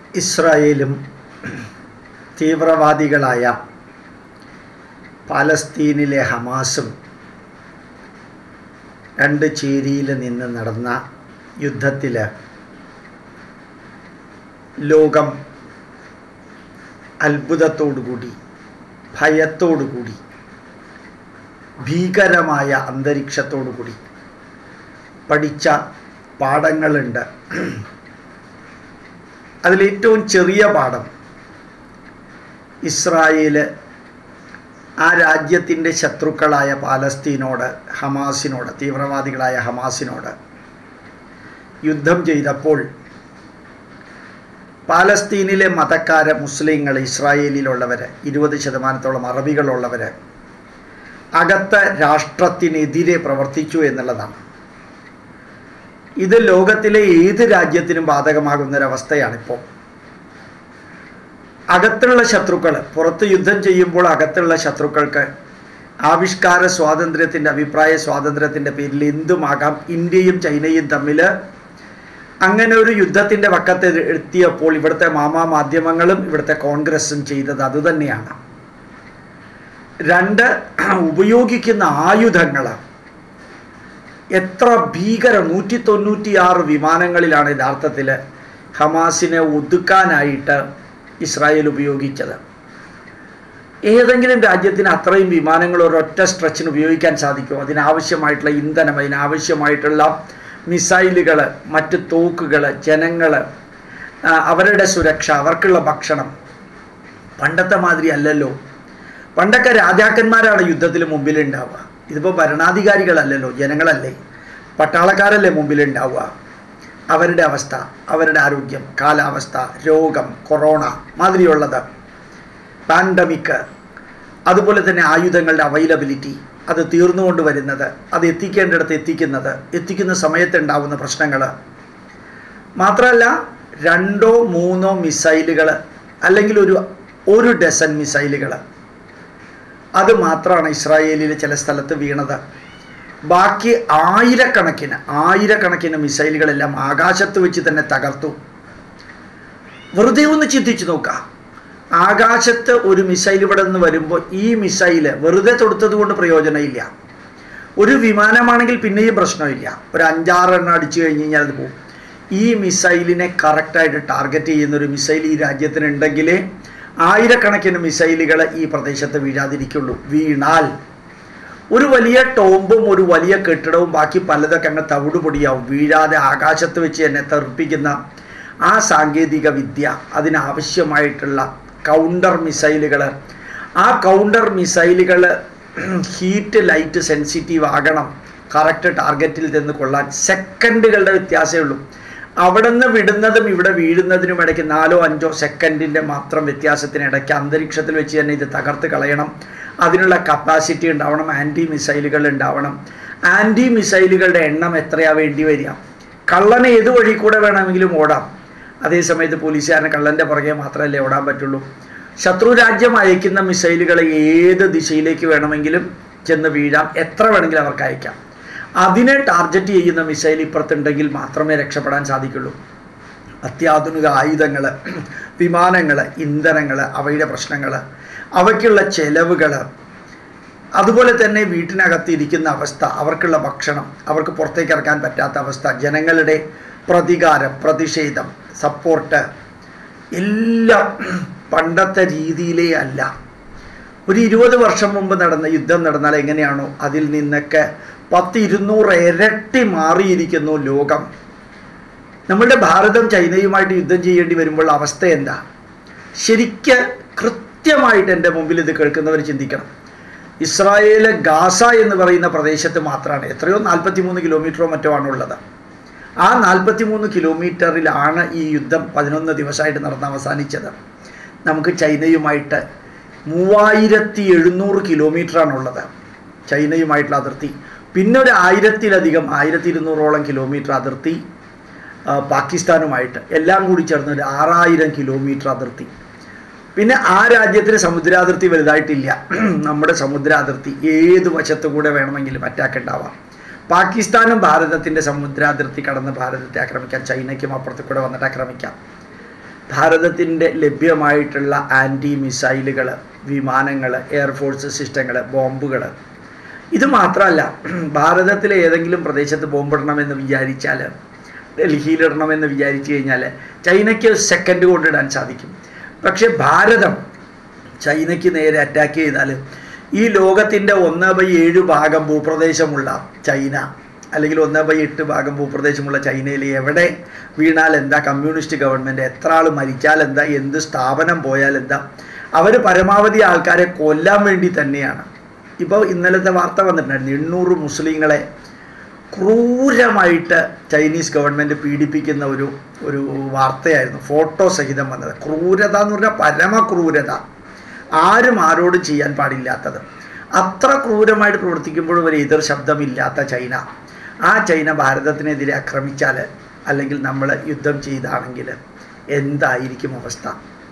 ഇസ്രായേലും തീവ്രവാദികളായ പാലസ്തീനിലെ ഹമാസും രണ്ട് ചേരിയിൽ നിന്ന് നടന്ന യുദ്ധത്തിൽ ലോകം അത്ഭുതത്തോടുകൂടി ഭയത്തോടുകൂടി ഭീകരമായ അന്തരീക്ഷത്തോടുകൂടി പഠിച്ച പാഠങ്ങളുണ്ട് അതിലേറ്റവും ചെറിയ പാഠം ഇസ്രായേല് ആ രാജ്യത്തിൻ്റെ ശത്രുക്കളായ പാലസ്തീനോട് ഹമാസിനോട് തീവ്രവാദികളായ ഹമാസിനോട് യുദ്ധം ചെയ്തപ്പോൾ പാലസ്തീനിലെ മതക്കാര് മുസ്ലിങ്ങൾ ഇസ്രായേലിലുള്ളവർ ഇരുപത് ശതമാനത്തോളം അറബികളുള്ളവർ അകത്ത രാഷ്ട്രത്തിനെതിരെ പ്രവർത്തിച്ചു എന്നുള്ളതാണ് ഇത് ലോകത്തിലെ ഏത് രാജ്യത്തിനും ബാധകമാകുന്നൊരവസ്ഥയാണിപ്പോൾ അകത്തുള്ള ശത്രുക്കൾ പുറത്ത് യുദ്ധം ചെയ്യുമ്പോൾ അകത്തുള്ള ശത്രുക്കൾക്ക് ആവിഷ്കാര സ്വാതന്ത്ര്യത്തിൻ്റെ അഭിപ്രായ സ്വാതന്ത്ര്യത്തിൻ്റെ പേരിൽ എന്തുമാകാം ഇന്ത്യയും ചൈനയും തമ്മിൽ അങ്ങനെ ഒരു യുദ്ധത്തിൻ്റെ വക്കത്ത് എത്തിയപ്പോൾ ഇവിടുത്തെ മാമാ മാധ്യമങ്ങളും ഇവിടുത്തെ കോൺഗ്രസും ചെയ്തത് അതുതന്നെയാണ് രണ്ട് ഉപയോഗിക്കുന്ന ആയുധങ്ങൾ എത്ര ഭീകര നൂറ്റി തൊണ്ണൂറ്റിയാറ് വിമാനങ്ങളിലാണ് യഥാർത്ഥത്തിൽ ഹമാസിനെ ഒതുക്കാനായിട്ട് ഇസ്രായേൽ ഉപയോഗിച്ചത് ഏതെങ്കിലും രാജ്യത്തിന് അത്രയും വിമാനങ്ങൾ ഒരൊറ്റ സ്ട്രെച്ചിന് ഉപയോഗിക്കാൻ സാധിക്കുമോ അതിനാവശ്യമായിട്ടുള്ള ഇന്ധനം അതിനാവശ്യമായിട്ടുള്ള മിസൈലുകൾ മറ്റ് തോക്കുകൾ ജനങ്ങൾ അവരുടെ സുരക്ഷ അവർക്കുള്ള ഭക്ഷണം പണ്ടത്തെ മാതിരി അല്ലല്ലോ പണ്ടൊക്കെ രാജാക്കന്മാരാണ് യുദ്ധത്തിൽ മുമ്പിലുണ്ടാവുക ഇതിപ്പോൾ ഭരണാധികാരികളല്ലല്ലോ ജനങ്ങളല്ലേ പട്ടാളക്കാരല്ലേ മുമ്പിലുണ്ടാവുക അവരുടെ അവസ്ഥ അവരുടെ ആരോഗ്യം കാലാവസ്ഥ രോഗം കൊറോണ മാതിരിയുള്ളത് പാൻഡമിക് അതുപോലെ തന്നെ ആയുധങ്ങളുടെ അവൈലബിലിറ്റി അത് തീർന്നുകൊണ്ട് വരുന്നത് അത് എത്തിക്കേണ്ടിടത്ത് എത്തിക്കുന്നത് എത്തിക്കുന്ന സമയത്ത് ഉണ്ടാവുന്ന പ്രശ്നങ്ങൾ മാത്രമല്ല രണ്ടോ മൂന്നോ മിസൈലുകൾ അല്ലെങ്കിൽ ഒരു ഒരു ഡസൻ മിസൈലുകൾ അത് മാത്രമാണ് ഇസ്രായേലിൽ ചില സ്ഥലത്ത് വീണത് ബാക്കി ആയിരക്കണക്കിന് ആയിരക്കണക്കിന് മിസൈലുകളെല്ലാം ആകാശത്ത് വെച്ച് തന്നെ തകർത്തു വെറുതെ ഒന്ന് ചിന്തിച്ചു നോക്കാം ആകാശത്ത് ഒരു മിസൈൽ ഇവിടെ നിന്ന് വരുമ്പോൾ ഈ മിസൈല് വെറുതെ തൊടുത്തത് കൊണ്ട് പ്രയോജനമില്ല ഒരു വിമാനമാണെങ്കിൽ പിന്നെയും പ്രശ്നമില്ല ഒരു അഞ്ചാറെണ്ണം അടിച്ചു കഴിഞ്ഞ് കഴിഞ്ഞാൽ അത് പോകും ഈ മിസൈലിനെ കറക്റ്റായിട്ട് ടാർഗറ്റ് ചെയ്യുന്ന ഒരു മിസൈൽ ഈ രാജ്യത്തിനുണ്ടെങ്കിലേ ആയിരക്കണക്കിന് മിസൈലുകൾ ഈ പ്രദേശത്ത് വീഴാതിരിക്കുള്ളൂ വീണാൽ ഒരു വലിയ ടോമ്പും ഒരു വലിയ കെട്ടിടവും ബാക്കി പലതൊക്കെ അങ്ങ് തവിടുപൊടിയാവും വീഴാതെ ആകാശത്ത് വെച്ച് തന്നെ തെറിപ്പിക്കുന്ന ആ സാങ്കേതിക വിദ്യ അതിനാവശ്യമായിട്ടുള്ള കൗണ്ടർ മിസൈലുകൾ ആ കൗണ്ടർ മിസൈലുകൾ ഹീറ്റ് ലൈറ്റ് സെൻസിറ്റീവ് ആകണം കറക്റ്റ് ടാർഗറ്റിൽ നിന്ന് കൊള്ളാൻ സെക്കൻഡുകളുടെ വ്യത്യാസമേ ഉള്ളൂ അവിടെ നിന്ന് വിടുന്നതും ഇവിടെ വീഴുന്നതിനും ഇടയ്ക്ക് നാലോ അഞ്ചോ സെക്കൻഡിൻ്റെ മാത്രം വ്യത്യാസത്തിനിടയ്ക്ക് അന്തരീക്ഷത്തിൽ വെച്ച് തന്നെ ഇത് തകർത്ത് കളയണം അതിനുള്ള കപ്പാസിറ്റി ഉണ്ടാവണം ആൻറ്റി മിസൈലുകൾ ഉണ്ടാവണം ആൻറ്റി മിസൈലുകളുടെ എണ്ണം എത്രയാ വേണ്ടി വരിക കള്ളനെ ഏത് വഴി കൂടെ വേണമെങ്കിലും ഓടാം അതേസമയത്ത് പോലീസുകാരന് കള്ളൻ്റെ പുറകെ മാത്രമല്ലേ ഓടാൻ പറ്റുള്ളൂ ശത്രു രാജ്യം അയക്കുന്ന മിസൈലുകൾ ഏത് ദിശയിലേക്ക് വേണമെങ്കിലും ചെന്ന് വീഴാം എത്ര വേണമെങ്കിലും അവർക്ക് അയക്കാം അതിനെ ടാർഗറ്റ് ചെയ്യുന്ന മിസൈൽ ഇപ്പുറത്തുണ്ടെങ്കിൽ മാത്രമേ രക്ഷപ്പെടാൻ സാധിക്കുള്ളൂ അത്യാധുനിക ആയുധങ്ങൾ വിമാനങ്ങൾ ഇന്ധനങ്ങൾ അവയുടെ പ്രശ്നങ്ങൾ അവയ്ക്കുള്ള ചെലവുകൾ അതുപോലെ തന്നെ വീട്ടിനകത്ത് ഇരിക്കുന്ന അവസ്ഥ അവർക്കുള്ള ഭക്ഷണം അവർക്ക് പുറത്തേക്ക് ഇറക്കാൻ പറ്റാത്ത അവസ്ഥ ജനങ്ങളുടെ പ്രതികാരം പ്രതിഷേധം സപ്പോർട്ട് എല്ലാം പണ്ടത്തെ രീതിയിലേ അല്ല ഒരു ഇരുപത് വർഷം മുമ്പ് നടന്ന യുദ്ധം നടന്നാൽ എങ്ങനെയാണോ അതിൽ നിന്നൊക്കെ പത്ത് ഇരുന്നൂറ് ഇരട്ടി മാറിയിരിക്കുന്നു ലോകം നമ്മളുടെ ഭാരതം ചൈനയുമായിട്ട് യുദ്ധം ചെയ്യേണ്ടി വരുമ്പോൾ അവസ്ഥ എന്താ ശരിക്ക് കൃത്യമായിട്ട് എൻ്റെ മുമ്പിൽ ഇത് കേൾക്കുന്നവർ ചിന്തിക്കണം ഇസ്രായേല് ഗാസ എന്ന് പറയുന്ന പ്രദേശത്ത് മാത്രമാണ് എത്രയോ നാൽപ്പത്തി മൂന്ന് കിലോമീറ്ററോ മറ്റോ ആണുള്ളത് ആ നാൽപ്പത്തി മൂന്ന് കിലോമീറ്ററിലാണ് ഈ യുദ്ധം പതിനൊന്ന് ദിവസമായിട്ട് നടന്ന് അവസാനിച്ചത് നമുക്ക് ചൈനയുമായിട്ട് മൂവായിരത്തി എഴുന്നൂറ് കിലോമീറ്ററാണുള്ളത് ചൈനയുമായിട്ടുള്ള അതിർത്തി പിന്നെ ഒരു ആയിരത്തിലധികം ആയിരത്തി ഇരുന്നൂറോളം കിലോമീറ്റർ അതിർത്തി പാകിസ്ഥാനുമായിട്ട് എല്ലാം കൂടി ചേർന്ന് ഒരു ആറായിരം കിലോമീറ്റർ അതിർത്തി പിന്നെ ആ രാജ്യത്തിന് സമുദ്രാതിർത്തി വലുതായിട്ടില്ല നമ്മുടെ സമുദ്രാതിർത്തി ഏത് വശത്തു കൂടെ വേണമെങ്കിലും അറ്റാക്ക് ഉണ്ടാവാം പാകിസ്ഥാനും ഭാരതത്തിൻ്റെ സമുദ്രാതിർത്തി കടന്ന് ഭാരതത്തെ ആക്രമിക്കാം ചൈനയ്ക്കും അപ്പുറത്ത് കൂടെ വന്നിട്ട് ആക്രമിക്കാം ഭാരതത്തിൻ്റെ ലഭ്യമായിട്ടുള്ള ആൻറ്റി മിസൈലുകൾ വിമാനങ്ങൾ എയർഫോഴ്സ് സിസ്റ്റങ്ങൾ ബോംബുകൾ ഇത് മാത്രമല്ല ഭാരതത്തിലെ ഏതെങ്കിലും പ്രദേശത്ത് ബോംബിടണമെന്ന് വിചാരിച്ചാൽ ഡൽഹിയിലിടണമെന്ന് വിചാരിച്ചു കഴിഞ്ഞാൽ ചൈനയ്ക്ക് സെക്കൻഡ് കൊണ്ടിടാൻ സാധിക്കും പക്ഷേ ഭാരതം ചൈനയ്ക്ക് നേരെ അറ്റാക്ക് ചെയ്താൽ ഈ ലോകത്തിൻ്റെ ഒന്ന് ബൈ ഏഴ് ഭാഗം ഭൂപ്രദേശമുള്ള ചൈന അല്ലെങ്കിൽ ഒന്ന് ബൈ എട്ട് ഭാഗം ഭൂപ്രദേശമുള്ള ചൈനയിൽ എവിടെ വീണാൽ എന്താ കമ്മ്യൂണിസ്റ്റ് ഗവൺമെൻറ് എത്ര ആൾ മരിച്ചാൽ എന്താ എന്ത് സ്ഥാപനം പോയാൽ എന്താ അവർ പരമാവധി ആൾക്കാരെ കൊല്ലാൻ വേണ്ടി തന്നെയാണ് ഇപ്പോൾ ഇന്നലത്തെ വാർത്ത വന്നിട്ടുണ്ടായിരുന്നു എണ്ണൂറ് മുസ്ലിങ്ങളെ ക്രൂരമായിട്ട് ചൈനീസ് ഗവൺമെൻറ് പീഡിപ്പിക്കുന്ന ഒരു ഒരു വാർത്തയായിരുന്നു ഫോട്ടോ സഹിതം വന്നത് ക്രൂരത എന്ന് പറഞ്ഞാൽ പരമക്രൂരത ആരും ആരോടും ചെയ്യാൻ പാടില്ലാത്തത് അത്ര ക്രൂരമായിട്ട് പ്രവർത്തിക്കുമ്പോഴും ഒരു എതിർ ശബ്ദമില്ലാത്ത ചൈന ആ ചൈന ഭാരതത്തിനെതിരെ ആക്രമിച്ചാൽ അല്ലെങ്കിൽ നമ്മൾ യുദ്ധം ചെയ്താണെങ്കിൽ എന്തായിരിക്കും അവസ്ഥ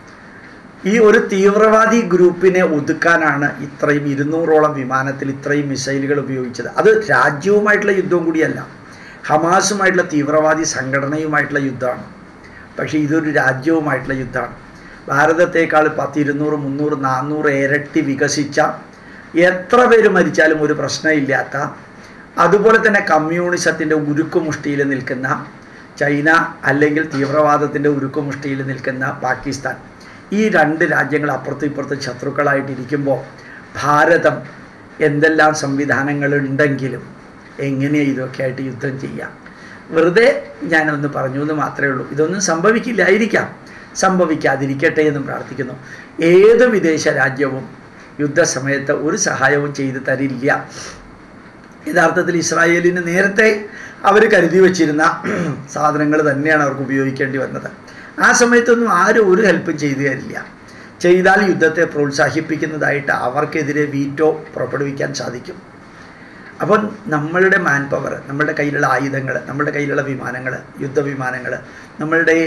ഈ ഒരു തീവ്രവാദി ഗ്രൂപ്പിനെ ഒതുക്കാനാണ് ഇത്രയും ഇരുന്നൂറോളം വിമാനത്തിൽ ഇത്രയും മിസൈലുകൾ ഉപയോഗിച്ചത് അത് രാജ്യവുമായിട്ടുള്ള യുദ്ധവും കൂടിയല്ല ഹമാസുമായിട്ടുള്ള തീവ്രവാദി സംഘടനയുമായിട്ടുള്ള യുദ്ധമാണ് പക്ഷേ ഇതൊരു രാജ്യവുമായിട്ടുള്ള യുദ്ധമാണ് ഭാരതത്തേക്കാൾ പത്ത് ഇരുന്നൂറ് മുന്നൂറ് നാന്നൂറ് ഇരട്ടി വികസിച്ച എത്ര പേര് മരിച്ചാലും ഒരു പ്രശ്നമില്ലാത്ത അതുപോലെ തന്നെ കമ്മ്യൂണിസത്തിൻ്റെ ഉരുക്കുമുഷ്ടിയിൽ നിൽക്കുന്ന ചൈന അല്ലെങ്കിൽ തീവ്രവാദത്തിൻ്റെ ഉരുക്കുമുഷ്ടിയിൽ നിൽക്കുന്ന പാകിസ്ഥാൻ ഈ രണ്ട് രാജ്യങ്ങൾ അപ്പുറത്തും ഇപ്പുറത്തും ശത്രുക്കളായിട്ടിരിക്കുമ്പോൾ ഭാരതം എന്തെല്ലാം സംവിധാനങ്ങളുണ്ടെങ്കിലും എങ്ങനെയാണ് ഇതൊക്കെ ആയിട്ട് യുദ്ധം ചെയ്യാം വെറുതെ ഞാനൊന്ന് പറഞ്ഞു എന്ന് മാത്രമേ ഉള്ളൂ ഇതൊന്നും സംഭവിക്കില്ലായിരിക്കാം സംഭവിക്കാതിരിക്കട്ടെ എന്നും പ്രാർത്ഥിക്കുന്നു ഏത് വിദേശ രാജ്യവും യുദ്ധസമയത്ത് ഒരു സഹായവും ചെയ്തു തരില്ല യഥാർത്ഥത്തിൽ ഇസ്രായേലിന് നേരത്തെ അവർ കരുതി വച്ചിരുന്ന സാധനങ്ങൾ തന്നെയാണ് അവർക്ക് ഉപയോഗിക്കേണ്ടി വന്നത് ആ സമയത്തൊന്നും ആരും ഒരു ഹെൽപ്പും ചെയ്തു തരില്ല ചെയ്താൽ യുദ്ധത്തെ പ്രോത്സാഹിപ്പിക്കുന്നതായിട്ട് അവർക്കെതിരെ വീറ്റോ പുറപ്പെടുവിക്കാൻ സാധിക്കും അപ്പം നമ്മളുടെ മാൻ പവർ നമ്മളുടെ കയ്യിലുള്ള ആയുധങ്ങൾ നമ്മളുടെ കയ്യിലുള്ള വിമാനങ്ങൾ യുദ്ധവിമാനങ്ങൾ നമ്മളുടെ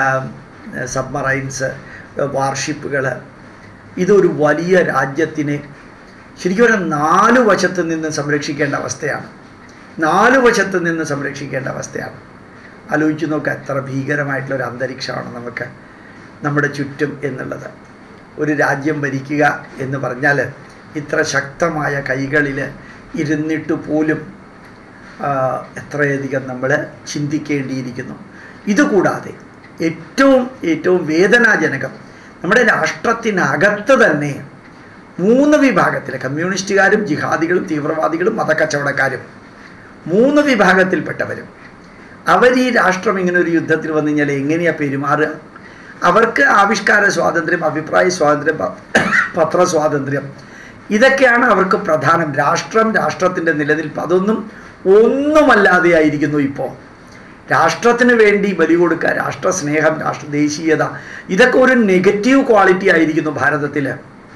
സബ്മറൈൻസ് വാർഷിപ്പുകൾ ഇതൊരു വലിയ രാജ്യത്തിനെ ശരിക്കും പറഞ്ഞാൽ നാല് വശത്ത് നിന്ന് സംരക്ഷിക്കേണ്ട അവസ്ഥയാണ് നാല് വശത്ത് നിന്ന് സംരക്ഷിക്കേണ്ട അവസ്ഥയാണ് ആലോചിച്ച് നോക്കുക എത്ര ഭീകരമായിട്ടുള്ള ഒരു അന്തരീക്ഷമാണ് നമുക്ക് നമ്മുടെ ചുറ്റും എന്നുള്ളത് ഒരു രാജ്യം ഭരിക്കുക എന്ന് പറഞ്ഞാൽ ഇത്ര ശക്തമായ കൈകളിൽ ഇരുന്നിട്ട് പോലും എത്രയധികം നമ്മൾ ചിന്തിക്കേണ്ടിയിരിക്കുന്നു ഇതുകൂടാതെ ഏറ്റവും ഏറ്റവും വേദനാജനകം നമ്മുടെ രാഷ്ട്രത്തിനകത്ത് തന്നെ മൂന്ന് വിഭാഗത്തിൽ കമ്മ്യൂണിസ്റ്റുകാരും ജിഹാദികളും തീവ്രവാദികളും മതക്കച്ചവടക്കാരും മൂന്ന് വിഭാഗത്തിൽപ്പെട്ടവരും അവർ ഈ രാഷ്ട്രം ഇങ്ങനെ ഒരു യുദ്ധത്തിൽ വന്നു കഴിഞ്ഞാൽ എങ്ങനെയാണ് പെരുമാറുക അവർക്ക് ആവിഷ്കാര സ്വാതന്ത്ര്യം അഭിപ്രായ സ്വാതന്ത്ര്യം പത്ര സ്വാതന്ത്ര്യം ഇതൊക്കെയാണ് അവർക്ക് പ്രധാനം രാഷ്ട്രം രാഷ്ട്രത്തിൻ്റെ നിലനിൽപ്പ് അതൊന്നും ഒന്നുമല്ലാതെയായിരിക്കുന്നു ഇപ്പോൾ രാഷ്ട്രത്തിന് വേണ്ടി ബലി കൊടുക്കുക രാഷ്ട്രസ്നേഹം രാഷ്ട്ര ദേശീയത ഇതൊക്കെ ഒരു നെഗറ്റീവ് ക്വാളിറ്റി ആയിരിക്കുന്നു ഭാരതത്തിൽ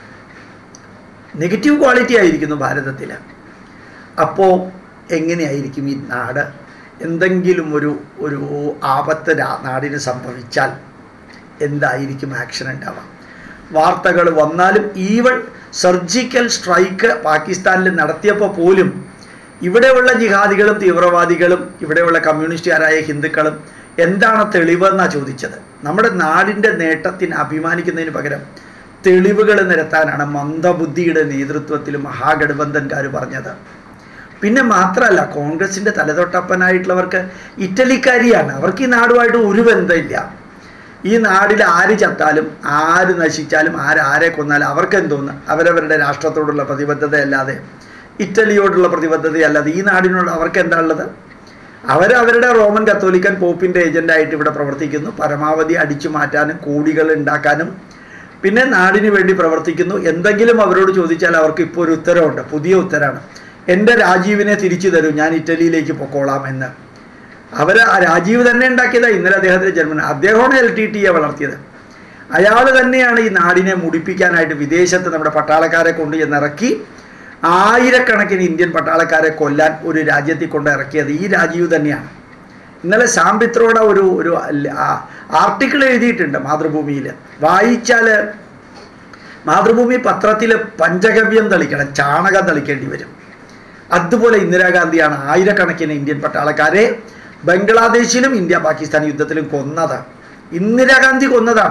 നെഗറ്റീവ് ക്വാളിറ്റി ആയിരിക്കുന്നു ഭാരതത്തിൽ അപ്പോൾ എങ്ങനെയായിരിക്കും ഈ നാട് എന്തെങ്കിലും ഒരു ഒരു ആപത്ത് നാടിന് സംഭവിച്ചാൽ എന്തായിരിക്കും ആക്ഷൻ ഉണ്ടാവുക വാർത്തകൾ വന്നാലും ഈവൻ സർജിക്കൽ സ്ട്രൈക്ക് പാകിസ്ഥാനിൽ നടത്തിയപ്പോൾ പോലും ഇവിടെയുള്ള ജിഹാദികളും തീവ്രവാദികളും ഇവിടെയുള്ള കമ്മ്യൂണിസ്റ്റുകാരായ ഹിന്ദുക്കളും എന്താണ് തെളിവെന്നാണ് ചോദിച്ചത് നമ്മുടെ നാടിൻ്റെ നേട്ടത്തിന് അഭിമാനിക്കുന്നതിന് പകരം തെളിവുകൾ നിരത്താനാണ് മന്ദബുദ്ധിയുടെ നേതൃത്വത്തിൽ മഹാഗഠബന്ധൻകാർ പറഞ്ഞത് പിന്നെ മാത്രമല്ല കോൺഗ്രസിൻ്റെ തലതൊട്ടപ്പനായിട്ടുള്ളവർക്ക് ഇറ്റലിക്കാരിയാണ് അവർക്ക് ഈ നാടുമായിട്ട് ഒരു ബന്ധമില്ല ഈ നാടിൽ ആര് ചത്താലും ആര് നശിച്ചാലും ആരാരെ കൊന്നാലും അവർക്ക് എന്തോന്ന് അവരവരുടെ രാഷ്ട്രത്തോടുള്ള പ്രതിബദ്ധതയല്ലാതെ ഇറ്റലിയോടുള്ള പ്രതിബദ്ധതയല്ലാതെ ഈ നാടിനോട് അവർക്ക് എന്താ ഉള്ളത് അവരവരുടെ റോമൻ കത്തോലിക്കൻ പോപ്പിൻ്റെ ഏജൻ്റായിട്ട് ഇവിടെ പ്രവർത്തിക്കുന്നു പരമാവധി അടിച്ചു മാറ്റാനും കോടികൾ ഉണ്ടാക്കാനും പിന്നെ നാടിന് വേണ്ടി പ്രവർത്തിക്കുന്നു എന്തെങ്കിലും അവരോട് ചോദിച്ചാൽ അവർക്ക് ഇപ്പോൾ ഒരു ഉത്തരവുണ്ട് പുതിയ ഉത്തരമാണ് എൻ്റെ രാജീവിനെ തിരിച്ചു തരൂ ഞാൻ ഇറ്റലിയിലേക്ക് പൊക്കോളാം എന്ന് അവർ ആ രാജീവ് തന്നെ ഉണ്ടാക്കിയതാണ് ഇന്നലെ അദ്ദേഹത്തിൻ്റെ ജന്മന അദ്ദേഹമാണ് എൽ ടി ടിയെ വളർത്തിയത് അയാൾ തന്നെയാണ് ഈ നാടിനെ മുടിപ്പിക്കാനായിട്ട് വിദേശത്ത് നമ്മുടെ പട്ടാളക്കാരെ കൊണ്ട് ചെന്നിറക്കി ആയിരക്കണക്കിന് ഇന്ത്യൻ പട്ടാളക്കാരെ കൊല്ലാൻ ഒരു രാജ്യത്തിൽ കൊണ്ട് ഇറക്കിയത് ഈ രാജീവ് തന്നെയാണ് ഇന്നലെ സാമ്പിത്രോടെ ഒരു ഒരു ആർട്ടിക്കിൾ എഴുതിയിട്ടുണ്ട് മാതൃഭൂമിയിൽ വായിച്ചാൽ മാതൃഭൂമി പത്രത്തിൽ പഞ്ചഗവ്യം തളിക്കണം ചാണകം തളിക്കേണ്ടി വരും അതുപോലെ ഇന്ദിരാഗാന്ധിയാണ് ആയിരക്കണക്കിന് ഇന്ത്യൻ പട്ടാളക്കാരെ ബംഗ്ലാദേശിലും ഇന്ത്യ പാകിസ്ഥാൻ യുദ്ധത്തിലും കൊന്നത് ഇന്ദിരാഗാന്ധി കൊന്നതാണ്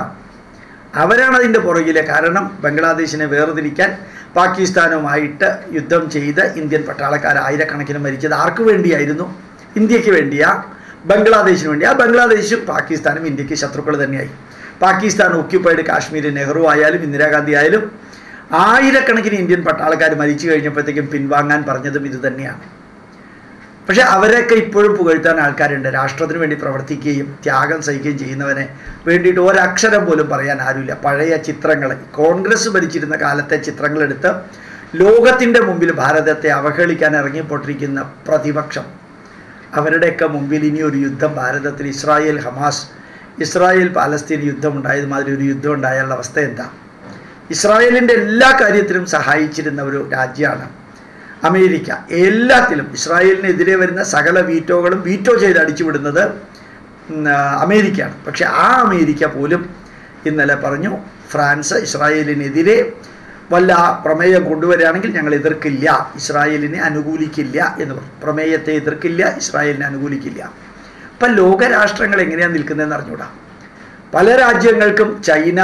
അവരാണ് അതിൻ്റെ പുറകിലെ കാരണം ബംഗ്ലാദേശിനെ വേർതിരിക്കാൻ പാകിസ്ഥാനുമായിട്ട് യുദ്ധം ചെയ്ത് ഇന്ത്യൻ പട്ടാളക്കാർ ആയിരക്കണക്കിന് മരിച്ചത് ആർക്ക് വേണ്ടിയായിരുന്നു ഇന്ത്യക്ക് വേണ്ടിയാ ബംഗ്ലാദേശിന് വേണ്ടി ആ ബംഗ്ലാദേശും പാകിസ്ഥാനും ഇന്ത്യക്ക് ശത്രുക്കൾ തന്നെയായി പാകിസ്ഥാൻ ഒക്യുപ്പൈഡ് കാശ്മീർ നെഹ്റു ആയാലും ഇന്ദിരാഗാന്ധി ആയാലും ആയിരക്കണക്കിന് ഇന്ത്യൻ പട്ടാളക്കാർ മരിച്ചു കഴിഞ്ഞപ്പോഴത്തേക്കും പിൻവാങ്ങാൻ പറഞ്ഞതും ഇത് തന്നെയാണ് പക്ഷെ അവരെയൊക്കെ ഇപ്പോഴും പുകഴ്ത്താൻ ആൾക്കാരുണ്ട് രാഷ്ട്രത്തിന് വേണ്ടി പ്രവർത്തിക്കുകയും ത്യാഗം സഹിക്കുകയും ചെയ്യുന്നവനെ വേണ്ടിയിട്ട് ഒരക്ഷരം പോലും പറയാൻ ആരുമില്ല പഴയ ചിത്രങ്ങൾ കോൺഗ്രസ് ഭരിച്ചിരുന്ന കാലത്തെ ചിത്രങ്ങളെടുത്ത് ലോകത്തിൻ്റെ മുമ്പിൽ ഭാരതത്തെ അവഹേളിക്കാൻ ഇറങ്ങിപ്പോട്ടിരിക്കുന്ന പ്രതിപക്ഷം അവരുടെയൊക്കെ മുമ്പിൽ ഇനി ഒരു യുദ്ധം ഭാരതത്തിൽ ഇസ്രായേൽ ഹമാസ് ഇസ്രായേൽ പാലസ്തീൻ യുദ്ധം ഉണ്ടായത് മാതിരി ഒരു യുദ്ധം ഉണ്ടായാലുള്ള അവസ്ഥ എന്താ ഇസ്രായേലിൻ്റെ എല്ലാ കാര്യത്തിലും സഹായിച്ചിരുന്ന ഒരു രാജ്യമാണ് അമേരിക്ക എല്ലാത്തിലും ഇസ്രായേലിനെതിരെ വരുന്ന സകല വീറ്റോകളും വീറ്റോ ചെയ്ത് അടിച്ചുവിടുന്നത് ഉം, ആ, അമേരിക്കയാണ് പക്ഷെ ആ അമേരിക്ക പോലും ഇന്നലെ പറഞ്ഞു ഫ്രാൻസ് ഇസ്രായേലിനെതിരെ വല്ല പ്രമേയം കൊണ്ടുവരികയാണെങ്കിൽ ഞങ്ങൾ എതിർക്കില്ല ഇസ്രായേലിനെ അനുകൂലിക്കില്ല എന്ന് പറഞ്ഞു പ്രമേയത്തെ എതിർക്കില്ല ഇസ്രായേലിനെ അനുകൂലിക്കില്ല ഇപ്പം ലോകരാഷ്ട്രങ്ങൾ എങ്ങനെയാണ് നിൽക്കുന്നതെന്ന് അറിഞ്ഞൂടാ പല രാജ്യങ്ങൾക്കും China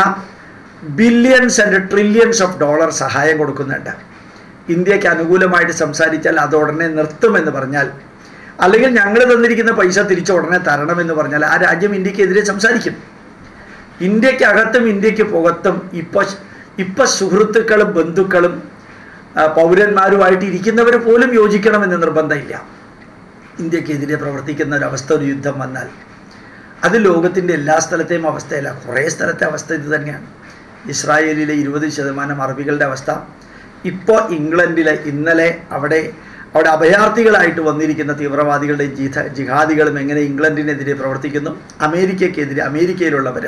billions and trillions of dollar സഹായം കൊടുക്കുന്നുണ്ട് ഇന്ത്യക്ക് അനുകൂലമായിട്ട് സംസാരിച്ചാൽ അത് ഉടനെ നിർത്തുമെന്ന് പറഞ്ഞാൽ അല്ലെങ്കിൽ ഞങ്ങൾ തന്നിരിക്കുന്ന പൈസ തിരിച്ച് ഉടനെ തരണമെന്ന് പറഞ്ഞാൽ ആ രാജ്യം ഇന്ത്യക്കെതിരെ സംസാരിക്കും ഇന്ത്യക്കകത്തും ഇന്ത്യക്ക് പുറത്തും ഇപ്പോൾ ഇപ്പം സുഹൃത്തുക്കളും ബന്ധുക്കളും ആ, പൗരന്മാരുമായിട്ട് ഇരിക്കുന്നവർ പോലും യോജിക്കണമെന്ന് നിർബന്ധമില്ല ഇന്ത്യക്കെതിരെ പ്രവർത്തിക്കുന്ന ഒരു അവസ്ഥ ഒരു യുദ്ധം വന്നാൽ അത് ലോകത്തിൻ്റെ എല്ലാ സ്ഥലത്തെയും അവസ്ഥയല്ല കുറേ സ്ഥലത്തെ അവസ്ഥ ഇത് തന്നെയാണ് ഇസ്രായേലിലെ ഇരുപത് ശതമാനം അറബികളുടെ അവസ്ഥ ഇപ്പോൾ ഇംഗ്ലണ്ടിലെ ഇന്നലെ അവിടെ അവിടെ അഭയാർത്ഥികളായിട്ട് വന്നിരിക്കുന്ന തീവ്രവാദികളുടെ ജിഹ ജിഹാദികളും എങ്ങനെ ഇംഗ്ലണ്ടിനെതിരെ പ്രവർത്തിക്കുന്നു അമേരിക്കക്കെതിരെ അമേരിക്കയിലുള്ളവർ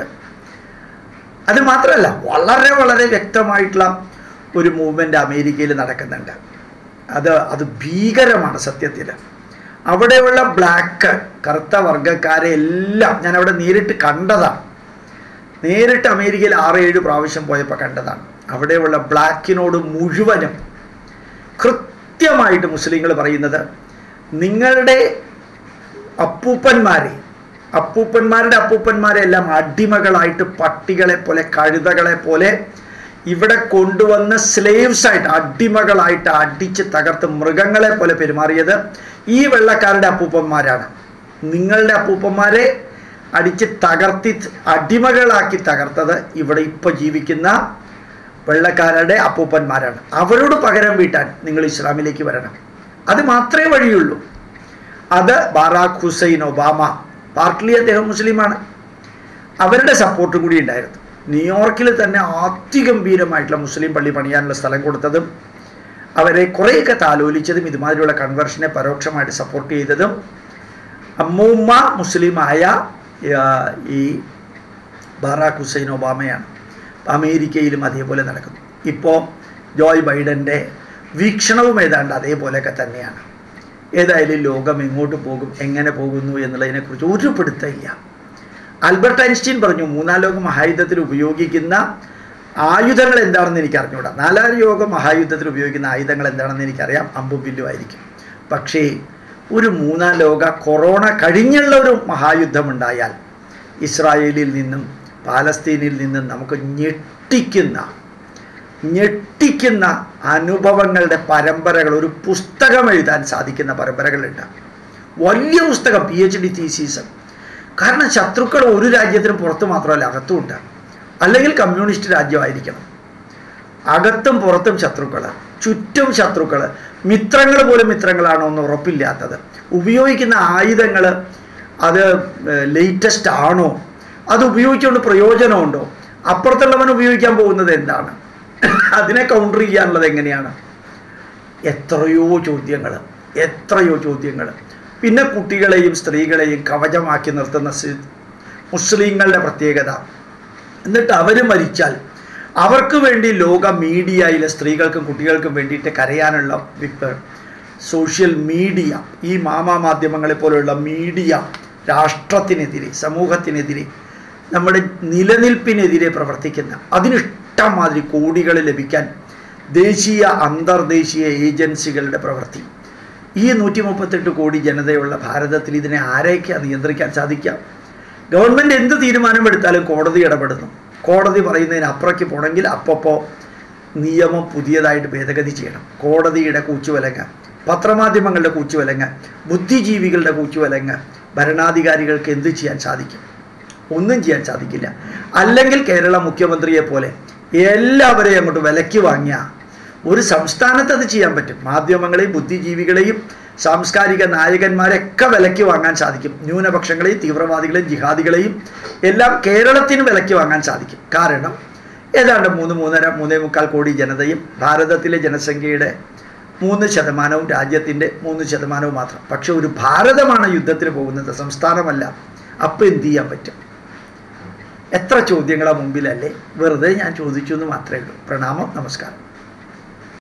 അത് മാത്രമല്ല വളരെ വളരെ വ്യക്തമായിട്ടുള്ള ഒരു മൂവ്മെൻ്റ് അമേരിക്കയിൽ നടക്കുന്നുണ്ട് അത് അത് ഭീകരമാണ് സത്യത്തിൽ അവിടെയുള്ള ബ്ലാക്ക് കറുത്ത വർഗ്ഗക്കാരെ എല്ലാം ഞാൻ അവിടെ നേരിട്ട് കണ്ടതാണ് നേരിട്ട് അമേരിക്കയിൽ ആറ് ഏഴ് പ്രാവശ്യം പോയപ്പോൾ കണ്ടതാണ് അവിടെയുള്ള ബ്ലാക്കിനോട് മുഴുവനും കൃത്യമായിട്ട് മുസ്ലിങ്ങൾ പറയുന്നത് നിങ്ങളുടെ അപ്പൂപ്പന്മാരെ അപ്പൂപ്പന്മാരുടെ അപ്പൂപ്പന്മാരെ എല്ലാം അടിമകളായിട്ട് പട്ടികളെ പോലെ കഴുതകളെ പോലെ ഇവിടെ കൊണ്ടുവന്ന് സ്ലേവ്സ് ആയിട്ട് അടിമകളായിട്ട് അടിച്ച് തകർത്ത് മൃഗങ്ങളെ പോലെ പെരുമാറിയത് ഈ വെള്ളക്കാരുടെ അപ്പൂപ്പന്മാരാണ് നിങ്ങളുടെ അപ്പൂപ്പന്മാരെ അടിച്ച് തകർത്തി അടിമകളാക്കി തകർത്തത് ഇവിടെ ഇപ്പോൾ ജീവിക്കുന്ന വെള്ളക്കാരുടെ അപ്പൂപ്പന്മാരാണ് അവരോട് പകരം വീട്ടാൻ നിങ്ങൾ ഇസ്ലാമിലേക്ക് വരണം അത് മാത്രമേ വഴിയുള്ളൂ അത് ബാറാഖ് ഹുസൈൻ ഒബാമ പാർട്ട്ലി അദ്ദേഹം മുസ്ലിമാണ് അവരുടെ സപ്പോർട്ടും കൂടി ഉണ്ടായിരുന്നു ന്യൂയോർക്കിൽ തന്നെ അതിഗംഭീരമായിട്ടുള്ള മുസ്ലിം പള്ളി പണിയാനുള്ള സ്ഥലം കൊടുത്തതും അവരെ കുറേയൊക്കെ താലോലിച്ചതും ഇതുമാതിരിയുള്ള കൺവെർഷനെ പരോക്ഷമായിട്ട് സപ്പോർട്ട് ചെയ്തതും അമ്മൂമ്മ മുസ്ലിമായ ആ, ഈ ബാറാഖ് ഹുസൈൻ ഒബാമയാണ് അമേരിക്കയിലും അതേപോലെ നടക്കുന്നു ഇപ്പോൾ ജോയ് ബൈഡൻ്റെ വീക്ഷണവും ഏതാണ്ട് അതേപോലെയൊക്കെ തന്നെയാണ് ഏതായാലും ലോകം എങ്ങോട്ട് പോകും എങ്ങനെ പോകുന്നു എന്നുള്ളതിനെക്കുറിച്ച് ഒരു പിടുത്തമില്ല ആൽബർട്ട് ഐൻസ്റ്റീൻ പറഞ്ഞു മൂന്നാം ലോക മഹായുദ്ധത്തിൽ ഉപയോഗിക്കുന്ന ആയുധങ്ങൾ എന്താണെന്ന് എനിക്ക് അറിഞ്ഞുകൂടാ നാലാം ലോക മഹായുദ്ധത്തിൽ ഉപയോഗിക്കുന്ന ആയുധങ്ങൾ എന്താണെന്ന് എനിക്കറിയാം അമ്പും വില്ലും ആയിരിക്കും പക്ഷേ ഒരു മൂന്നാം ലോക കൊറോണ കഴിഞ്ഞുള്ള ഒരു മഹായുദ്ധം ഉണ്ടായാൽ ഇസ്രായേലിൽ നിന്നും പാലസ്തീനിൽ നിന്നും നമുക്ക് ഞെട്ടിക്കുന്ന ഞെട്ടിക്കുന്ന അനുഭവങ്ങളുടെ പരമ്പരകൾ ഒരു പുസ്തകം എഴുതാൻ സാധിക്കുന്ന പരമ്പരകളുണ്ട് വലിയ പുസ്തകം പി എച്ച് ഡി തീസീസ് കാരണം ശത്രുക്കൾ ഒരു രാജ്യത്തിനും പുറത്ത് മാത്രമല്ല അകത്തുമുണ്ട് അല്ലെങ്കിൽ കമ്മ്യൂണിസ്റ്റ് രാജ്യമായിരിക്കണം അകത്തും പുറത്തും ശത്രുക്കൾ ചുറ്റും ശത്രുക്കൾ മിത്രങ്ങൾ പോലും മിത്രങ്ങളാണോ എന്ന് ഉറപ്പില്ലാത്തത് ഉപയോഗിക്കുന്ന ആയുധങ്ങൾ അത് ലേറ്റസ്റ്റ് ആണോ അത് ഉപയോഗിച്ചുകൊണ്ട് പ്രയോജനമുണ്ടോ അപ്പുറത്തുള്ളവൻ ഉപയോഗിക്കാൻ പോകുന്നത് എന്താണ് അതിനെ കൗണ്ടർ ചെയ്യാനുള്ളത് എങ്ങനെയാണ് എത്രയോ ചോദ്യങ്ങൾ എത്രയോ ചോദ്യങ്ങൾ പിന്നെ കുട്ടികളെയും സ്ത്രീകളെയും കവചമാക്കി നിർത്തുന്ന സി- മുസ്ലിങ്ങളുടെ പ്രത്യേകത എന്നിട്ട് അവർ മരിച്ചാൽ അവർക്ക് വേണ്ടി ലോക മീഡിയയിലെ സ്ത്രീകൾക്കും കുട്ടികൾക്കും വേണ്ടിയിട്ട് കരയാനുള്ള വിപ്പ് സോഷ്യൽ മീഡിയ ഈ മാമാ മാധ്യമങ്ങളെ പോലെയുള്ള മീഡിയ രാഷ്ട്രത്തിനെതിരെ സമൂഹത്തിനെതിരെ നമ്മുടെ നിലനിൽപ്പിനെതിരെ പ്രവർത്തിക്കുന്ന അതിനിഷ്ടം മാതിരി കോടികൾ ലഭിക്കാൻ ദേശീയ അന്തർദേശീയ ഏജൻസികളുടെ പ്രവൃത്തി ഈ നൂറ്റി മുപ്പത്തെട്ട് കോടി ജനതയുള്ള ഭാരതത്തിൽ ഇതിനെ ആരെയൊക്കെയാണ് നിയന്ത്രിക്കാൻ സാധിക്കാം ഗവൺമെൻറ് എന്ത് തീരുമാനമെടുത്താലും കോടതി ഇടപെടുന്നു കോടതി പറയുന്നതിന് അപ്പുറയ്ക്ക് പോകണമെങ്കിൽ അപ്പപ്പോൾ നിയമം പുതിയതായിട്ട് ഭേദഗതി ചെയ്യണം കോടതിയുടെ കൂച്ചുവലങ്ങ പത്രമാധ്യമങ്ങളുടെ കൂച്ചുവലങ്ങ ബുദ്ധിജീവികളുടെ കൂച്ചുവലങ്ങ ഭരണാധികാരികൾക്ക് എന്ത് ചെയ്യാൻ സാധിക്കും ഒന്നും ചെയ്യാൻ സാധിക്കില്ല അല്ലെങ്കിൽ കേരള മുഖ്യമന്ത്രിയെ പോലെ എല്ലാവരെയും അങ്ങോട്ട് വിലയ്ക്ക് വാങ്ങിയ ഒരു സംസ്ഥാനത്ത് അത് ചെയ്യാൻ പറ്റും മാധ്യമങ്ങളെയും ബുദ്ധിജീവികളെയും സാംസ്കാരിക നായകന്മാരെയൊക്കെ വിലയ്ക്ക് വാങ്ങാൻ സാധിക്കും ന്യൂനപക്ഷങ്ങളെയും തീവ്രവാദികളെയും ജിഹാദികളെയും എല്ലാം കേരളത്തിന് വിലയ്ക്ക് വാങ്ങാൻ സാധിക്കും കാരണം ഏതാണ്ട് മൂന്ന് മൂന്നര മൂന്നേ മുക്കാൽ കോടി ജനതയും ഭാരതത്തിലെ ജനസംഖ്യയുടെ മൂന്ന് ശതമാനവും രാജ്യത്തിൻ്റെ മൂന്ന് ശതമാനവും മാത്രം പക്ഷെ ഒരു ഭാരതമാണ് യുദ്ധത്തിന് പോകുന്നത് സംസ്ഥാനമല്ല അപ്പം എന്ത് ചെയ്യാൻ പറ്റും എത്ര ചോദ്യങ്ങളാണ് മുമ്പിലല്ലേ വെറുതെ ഞാൻ ചോദിച്ചു എന്ന് മാത്രമേ ഉള്ളൂ പ്രണാമം നമസ്കാരം